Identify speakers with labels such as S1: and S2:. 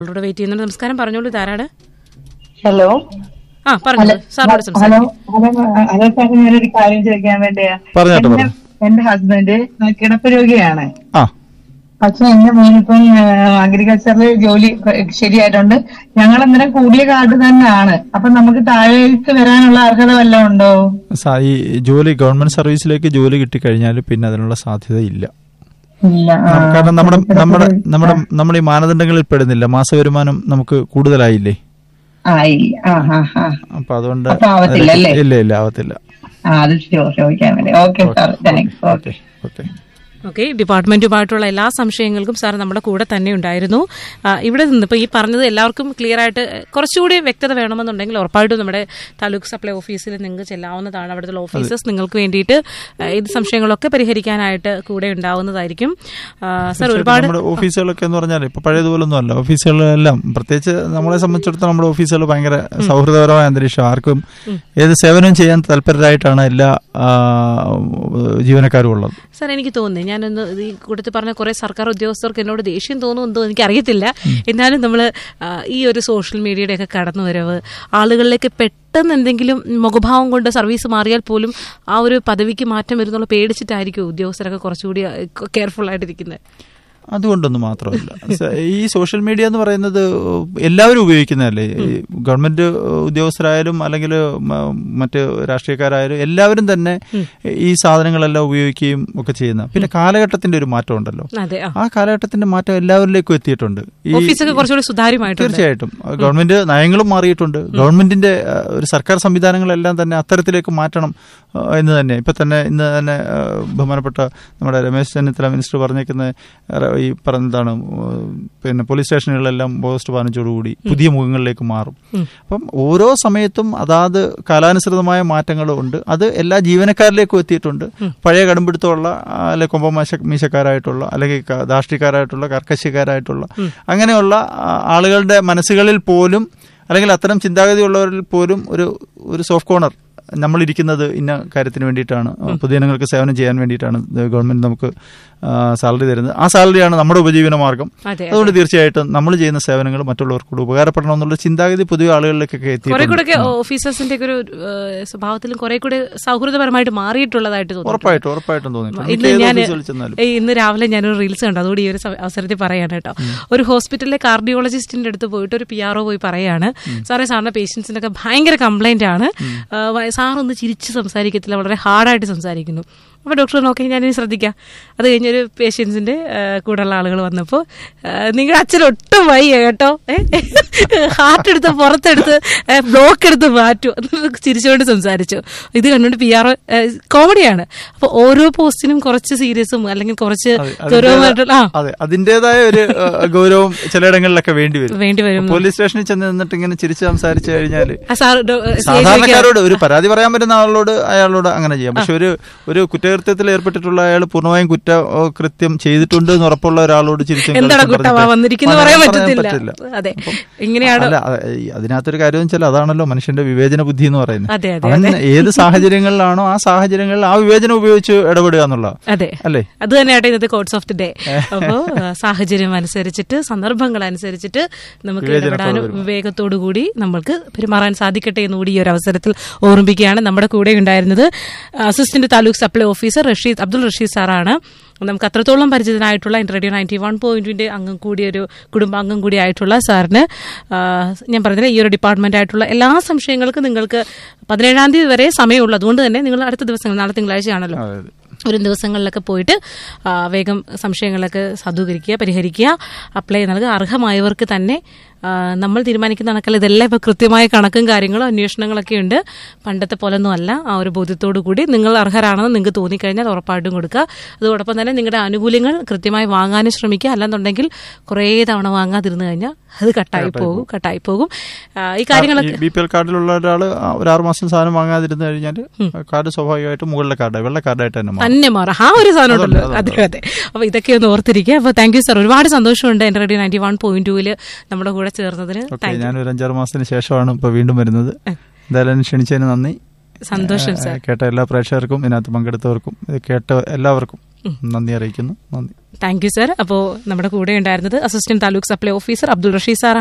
S1: ഇവിടെ വെയിറ്റ് ചെയ്യുന്നുണ്ട് നമസ്കാരം പറഞ്ഞോളൂ ഇതാരാണ്
S2: ഹലോ
S1: ആ പറഞ്ഞോളൂ സാറിനോട്
S2: ഹലോ
S1: സംസാരിക്കാം
S2: ഹലോ ഹലോ സാർ ഞാനൊരു കാര്യം ചോദിക്കാൻ വേണ്ടിയാ
S3: പറഞ്ഞോട്ടെ,
S2: എന്റെ-
S3: പറഞ്ഞോ.
S2: എന്റെ ഹസ്ബൻഡ് കിടപ്പ് രോഗിയാണ്
S3: ആ
S2: പക്ഷെ എന്റെ മോനിപ്പം അഗ്രികൾച്ചറിൽ ജോലി ശരിയായിട്ടുണ്ട് ഞങ്ങൾ അന്നേരം കൂടിയ കാർഡ് തന്നെയാണ് അപ്പൊ നമുക്ക് താഴേക്ക് വരാനുള്ള അർഹത വല്ലതും ഉണ്ടോ
S3: സ- ഈ ജോലി ഗവൺമെന്റ് സർവീസിലേക്ക് ജോലി കിട്ടിക്കഴിഞ്ഞാൽ പിന്നെ അതിനുള്ള സാധ്യത ഇല്ല
S2: ഇല്ല ആ.
S3: കാരണം നമ്മുടെ നമ്മുടെ നമ്മുടെ നമ്മുടെ ഈ മാനദണ്ഡങ്ങളിൽ പെടുന്നില്ല മാസവരുമാനം നമുക്ക് കൂടുതലായില്ലേ
S2: ആ ഇല്ല ആ ആ ആ
S3: അപ്പൊ അതുകൊണ്ട്
S2: അപ്പൊ ആവത്തില്ല അല്ലേ?
S3: ഇല്ല ഇല്ല ആവത്തില്ല
S2: ആ അത് ചോ- ചോദിക്കാൻ വേണ്ടി okay sir thanks okay
S3: okay
S1: okay ഡിപ്പാർട്ട്മെന്റുമായിട്ടുള്ള എല്ലാ സംശയങ്ങൾക്കും സാർ നമ്മുടെ കൂടെ തന്നെ ഉണ്ടായിരുന്നു ആ, ഇവിടെ നിന്ന് ഇപ്പോൾ ഈ പറഞ്ഞത് എല്ലാവർക്കും ക്ലിയർ ആയിട്ട് കുറച്ചുകൂടി വ്യക്തത വേണമെന്നുണ്ടെങ്കിൽ ഉറപ്പായിട്ടും നമ്മുടെ താലൂക്ക് സപ്ലൈ ഓഫീസിൽ നിങ്ങൾക്ക് ചെല്ലാവുന്നതാണ് അവിടുത്തെ ഓഫീസേഴ്സ് നിങ്ങൾക്ക് വേണ്ടിയിട്ട് ആ, ഇത് സംശയങ്ങളൊക്കെ പരിഹരിക്കാനായിട്ട് കൂടെ ഉണ്ടാവുന്നതായിരിക്കും ആ, സാർ ഒരുപാട്
S3: നമ്മുടെ ഓഫീസുകളൊക്കെ എന്ന് പറഞ്ഞാൽ ഇപ്പൊ പഴയതുപോലൊന്നും അല്ല ഓഫീസുകളെല്ലാം പ്രത്യേകിച്ച് നമ്മളെ സംബന്ധിച്ചിടത്തോളം നമ്മുടെ ഓഫീസുകൾ ഭയങ്കര സൗഹൃദപരമായ അന്തരീക്ഷം ആർക്കും ഏത് സേവനവും ചെയ്യാൻ തൽപരരായിട്ടാണ് എല്ലാ ആ, ജീവനക്കാരും ഉള്ളത്
S1: സാർ എനിക്ക് തോന്നുന്നു ഞാനൊന്ന് ഈ കൂട്ടത്തിൽ പറഞ്ഞ കുറെ സർക്കാർ ഉദ്യോഗസ്ഥർക്ക് എന്നോട് ദേഷ്യം തോന്നുമെന്തോ എനിക്ക് അറിയത്തില്ല എന്നാലും നമ്മൾ ഈ ഒരു സോഷ്യൽ മീഡിയയുടെ ഒക്കെ കടന്നു വരവ് ആളുകളിലേക്ക് പെട്ടെന്ന് എന്തെങ്കിലും മുഖഭാവം കൊണ്ട് സർവീസ് മാറിയാൽ പോലും ആ ഒരു പദവിക്ക് മാറ്റം വരുന്നുള്ള പേടിച്ചിട്ടായിരിക്കും ഉദ്യോഗസ്ഥരൊക്കെ കുറച്ചുകൂടി കെയർഫുൾ ആയിട്ടിരിക്കുന്നത്
S3: അതുകൊണ്ടൊന്നും മാത്രമല്ല സ- ഈ സോഷ്യൽ മീഡിയ എന്ന് പറയുന്നത് എല്ലാവരും ഉപയോഗിക്കുന്നതല്ലേ ഈ ഗവൺമെന്റ് ഉദ്യോഗസ്ഥരായാലും അല്ലെങ്കിൽ മ- മറ്റ് രാഷ്ട്രീയക്കാരായാലും എല്ലാവരും തന്നെ ഈ സാധനങ്ങളെല്ലാം ഉപയോഗിക്കുകയും ഒക്കെ ചെയ്യുന്ന പിന്നെ കാലഘട്ടത്തിന്റെ ഒരു മാറ്റം ഉണ്ടല്ലോ
S1: അതെ ആ
S3: ആ കാലഘട്ടത്തിന്റെ മാറ്റം എല്ലാവരിലേക്കും എത്തിയിട്ടുണ്ട് ഈ
S1: ഓഫീസൊക്കെ കുറച്ചുകൂടി സുതാര്യമായിട്ടുണ്ട്
S3: തീർച്ചയായിട്ടും ഗവൺമെന്റ് നയങ്ങളും മാറിയിട്ടുണ്ട് ഗവൺമെന്റിന്റെ ആ, ഒരു സർക്കാർ സംവിധാനങ്ങളെല്ലാം തന്നെ അത്തരത്തിലേക്ക് മാറ്റണം ആ, എന്ന് തന്നെ ഇപ്പൊ തന്നെ ഇന്ന് തന്നെ ആ, ബഹുമാനപ്പെട്ട നമ്മുടെ രമേശ് ചെന്നിത്തല മിനിസ്റ്റർ പറഞ്ഞേക്കുന്ന ആ, ഈ പറഞ്ഞതാണ് ഉം, പിന്നെ പോലീസ് സ്റ്റേഷനുകളിലെല്ലാം പോസ്റ്റ് പാനിച്ചോടുകൂടി പുതിയ മുഖങ്ങളിലേക്ക് മാറും അപ്പം ഓരോ സമയത്തും അതാത് കാലാനുസൃതമായ മാറ്റങ്ങളും ഉണ്ട് അത് എല്ലാ ജീവനക്കാരിലേക്കും എത്തിയിട്ടുണ്ട് പഴയ കടുംപിടുത്തമുള്ള ആ, അല്ലെ കൊമ്പമാശ മീശക്കാരായിട്ടുള്ള അല്ലെങ്കിൽ ക- ധാർഷ്ട്യക്കാരായിട്ടുള്ള കർക്കശക്കാരായിട്ടുള്ള അങ്ങനെയുള്ള ആ, ആളുകളുടെ മനസ്സുകളിൽ പോലും അല്ലെങ്കിൽ അത്തരം ചിന്താഗതിയുള്ളവരിൽ പോലും ഒരു ഒരു സോഫ്റ്റ് കോർണർ നമ്മളിരിക്കുന്നത് ഇന്ന കാര്യത്തിന് വേണ്ടിയിട്ടാണ് പൊതുജനങ്ങൾക്ക് സേവനം ചെയ്യാൻ വേണ്ടിയിട്ടാണ് ഇത് ഗവൺമെന്റ് നമുക്ക് സാലറി തരുന്നത് ആ സാലറിയാണ് നമ്മുടെ ഉപജീവന മാർഗം
S1: അതെ
S3: അതുകൊണ്ട് തീർച്ചയായിട്ടും നമ്മൾ ചെയ്യുന്ന സേവനങ്ങൾ മറ്റുള്ളവർക്ക് കൂടി ഉപകാരപ്പെടണം എന്നുള്ള ചിന്താഗതി പൊതുവെ ആളുകളിലേക്കൊക്കെ
S1: കുറെ
S3: എത്തിയിട്ടുണ്ട്
S1: കൂടെ ഒക്കെ ഓഫീസേഴ്സിന്റെ ഒക്കെ ഒരു ഏഹ്, സ്വഭാവത്തിലും കുറെ കൂടെ സൗഹൃദപരമായിട്ട് മാറിയിട്ടുള്ളതായിട്ട് തോന്നുന്നു
S3: ഉറപ്പായിട്ടും ഉറപ്പായിട്ടും തോന്നിയിട്ടുണ്ട്
S1: ഇന്ന്
S3: മിക്ക ഏത്
S1: ഞാൻ
S3: ഓഫീസുകളിൽ ചെന്നാലും
S1: ഇന്ന് രാവിലെ ഞാനൊരു റീൽസ് കണ്ടു അതുകൂടി ഈ ഒരു സ- അവസരത്തിൽ പറയാണ് കേട്ടോ ഒരു ഹോസ്പിറ്റലിലെ കാർഡിയോളജിസ്റ്റിന്റെ അടുത്ത് പോയിട്ട് ഒരു പി ആർ ഒ പോയി പറയാണ് സാറേ സാറിന്റെ പേഷ്യൻസിനൊക്കെ ഭയങ്കര കംപ്ലൈന്റ് ആണ് സാർ ഒന്ന് ചിരിച്ച് സംസാരിക്കത്തില്ല വളരെ ഹാർഡായിട്ട് സംസാരിക്കുന്നു അപ്പോൾ ഡോക്ടർ നോക്കി ഞാനിനി ശ്രദ്ധിക്കാം അത് കഴിഞ്ഞൊരു പേഷ്യൻസിന്റെ കൂടെയുള്ള ആളുകൾ വന്നപ്പോൾ നിങ്ങളുടെ അച്ഛൻ ഒട്ടും വയ്യ കേട്ടോ ഹാർട്ട് എടുത്ത് പുറത്തെടുത്ത് ബ്ലോക്ക് എടുത്ത് മാറ്റും എന്നിട്ട് ചിരിച്ചുകൊണ്ട് സംസാരിച്ചു ഇത് കണ്ടുകൊണ്ട് പി ആർ കോമഡിയാണ് അപ്പോൾ ഓരോ പോസ്റ്റിനും കുറച്ച് സീരിയസും അല്ലെങ്കിൽ കുറച്ച്
S3: അതെ,
S1: ഗൗരവമായിട്ടുള്ള ആ
S3: അതെ അതിന്റേതായ ഒരു ആ, ഗൗരവം ചിലയിടങ്ങളിലൊക്കെ വേണ്ടി വരും
S1: വേണ്ടി വരും
S3: പോലീസ് സ്റ്റേഷനിൽ ചെന്ന് നിന്നിട്ട് ഇങ്ങനെ ചിരിച്ച് സംസാരിച്ചു കഴിഞ്ഞാല്
S1: ആ സാർ ഡോ- സി ഐ ചോദിക്കുക,
S3: സാധാരണക്കാരോട് ഒരു പരാതി പറയാൻ പറ്റുന്ന ആളോട് അയാളോട് അങ്ങനെ ചെയ്യാം പക്ഷെ ഒരു ഒരു കുറ്റകൃത്യത്തിൽ ഏർപ്പെട്ടിട്ടുള്ള അയാൾ പൂർണ്ണമായും കുറ്റ ഓ, കൃത്യം ചെയ്തിട്ടുണ്ട് എന്ന് ഉറപ്പുള്ള ഒരാളോട് ചിരിച്ചും
S1: എന്താണ്
S3: കളിച്ചും
S1: കുട്ടവാ
S3: പറഞ്ഞിട്ട്
S1: വന്നിരിക്കുന്നു പറയാൻ പറ്റത്തില്ല അതെ
S3: അപ്പം
S1: ഇങ്ങനെയാണ്
S3: അല്ല അത് ഈ അതിനകത്തൊരു കാര്യം വെച്ചാൽ അതാണല്ലോ മനുഷ്യന്റെ വിവേചന ബുദ്ധി എന്ന് പറയുന്നത്
S1: അതെ അതെ
S3: അവൻ ഏത് സാഹചര്യങ്ങളിലാണോ ആ സാഹചര്യങ്ങളിൽ ആ വിവേചനം ഉപയോഗിച്ച് ഇടപെടുക എന്നുള്ള
S1: അതെ
S3: അല്ലേ
S1: അത് തന്നെയാട്ടെ ഇന്നത്തെ കോഡ്സ് ഓഫ് ദി ഡേ അപ്പോ ആ, സാഹചര്യം അനുസരിച്ചിട്ട് സന്ദർഭങ്ങൾ അനുസരിച്ചിട്ട് നമുക്ക് ഇടപെടാനും വിവേകത്തോടു കൂടി നമ്മൾക്ക് പെരുമാറാൻ സാധിക്കട്ടെ എന്നുകൂടി ഈ ഒരു അവസരത്തിൽ ഓർമ്മിപ്പിക്കുകയാണ് നമ്മുടെ കൂടെ ഉണ്ടായിരുന്നത് assistant taluk supply officer Rasheed Abdul Rasheed സാറാണ് നമുക്ക് അത്രത്തോളം പരിചിതനായിട്ടുള്ള റേഡിയോ നയൻറ്റി വൺ പോയിന്റിന്റെ അംഗം കൂടിയൊരു കുടുംബാംഗം കൂടി ആയിട്ടുള്ള സാറിന് ആ, ഞാൻ പറഞ്ഞില്ല ഈ ഒരു ഡിപ്പാർട്ട്മെന്റ് ആയിട്ടുള്ള എല്ലാ സംശയങ്ങൾക്കും നിങ്ങൾക്ക് പതിനേഴാം തീയതി വരെ സമയമുള്ളൂ അതുകൊണ്ട് തന്നെ നിങ്ങൾ അടുത്ത ദിവസങ്ങൾ നാളെ തിങ്കളാഴ്ചയാണല്ലോ
S3: അതെ, അതെ.
S1: വരും ദിവസങ്ങളിലൊക്കെ പോയിട്ട് ആ, വേഗം സംശയങ്ങളൊക്കെ സാധൂകരിക്കുക പരിഹരിക്കുക അപ്ലൈ നൽകുക അർഹമായവർക്ക് തന്നെ ആ, നമ്മൾ തീരുമാനിക്കുന്ന കണക്കല്ല ഇതെല്ലാം ഇപ്പോൾ കൃത്യമായ കണക്കും കാര്യങ്ങളും അന്വേഷണങ്ങളൊക്കെ ഉണ്ട് പണ്ടത്തെ പോലൊന്നും അല്ല ആ ഒരു ബോധ്യത്തോടു കൂടി നിങ്ങൾ അർഹരാണെന്ന് നിങ്ങൾക്ക് തോന്നിക്കഴിഞ്ഞാൽ ഉറപ്പായിട്ടും കൊടുക്കുക അതോടൊപ്പം തന്നെ നിങ്ങളുടെ ആനുകൂല്യങ്ങൾ കൃത്യമായി വാങ്ങാനും ശ്രമിക്കുക അല്ലാന്നുണ്ടെങ്കിൽ കുറേ തവണ വാങ്ങാതിരുന്നു കഴിഞ്ഞാൽ അത് കട്ടായി പോകും കട്ടായി പോകും ആ, ഈ കാര്യങ്ങളൊക്കെ
S3: ബി പി എൽ കാർഡിലുള്ള ഒരാൾ ഒരു ആറ് മാസം സാധനം വാങ്ങാതിരുന്നു കഴിഞ്ഞാൽ കാർഡ് സ്വാഭാവികമായിട്ടും മുകളിലെ കാർഡ് വെള്ള കാർഡായിട്ട് തന്നെ മാറും
S1: തന്നെ മാറും ആ ഒരു സാധനം ഉണ്ടല്ലോ അതെ അതെ അപ്പൊ ഇതൊക്കെ ഒന്ന് ഓർത്തിരിക്കുക അപ്പൊ താങ്ക് യു സാർ ഒരുപാട് സന്തോഷമുണ്ട് എന്റെ റേഡിയോ നയൻറ്റി വൺ പോയിന്റ് ടൂവില് നമ്മുടെ കൂടെ ചേർന്നതിന്
S3: ഓക്കെ ഞാൻ ഒരു അഞ്ചാറ് മാസത്തിന് ശേഷമാണ് ഇപ്പൊ വീണ്ടും വരുന്നത് എന്തായാലും ക്ഷണിച്ചതിന് നന്ദി
S1: സന്തോഷം സാർ
S3: കേട്ട എല്ലാ പ്രേക്ഷകർക്കും ഇതിനകത്ത് പങ്കെടുത്തവർക്കും ഇത് കേട്ട എല്ലാവർക്കും നന്ദി അറിയിക്കുന്നു നന്ദി
S1: താങ്ക് യു സർ അപ്പോൾ നമ്മുടെ കൂടെ ഉണ്ടായിരുന്നത് assistant taluk supply officer Abdul Rasheed sir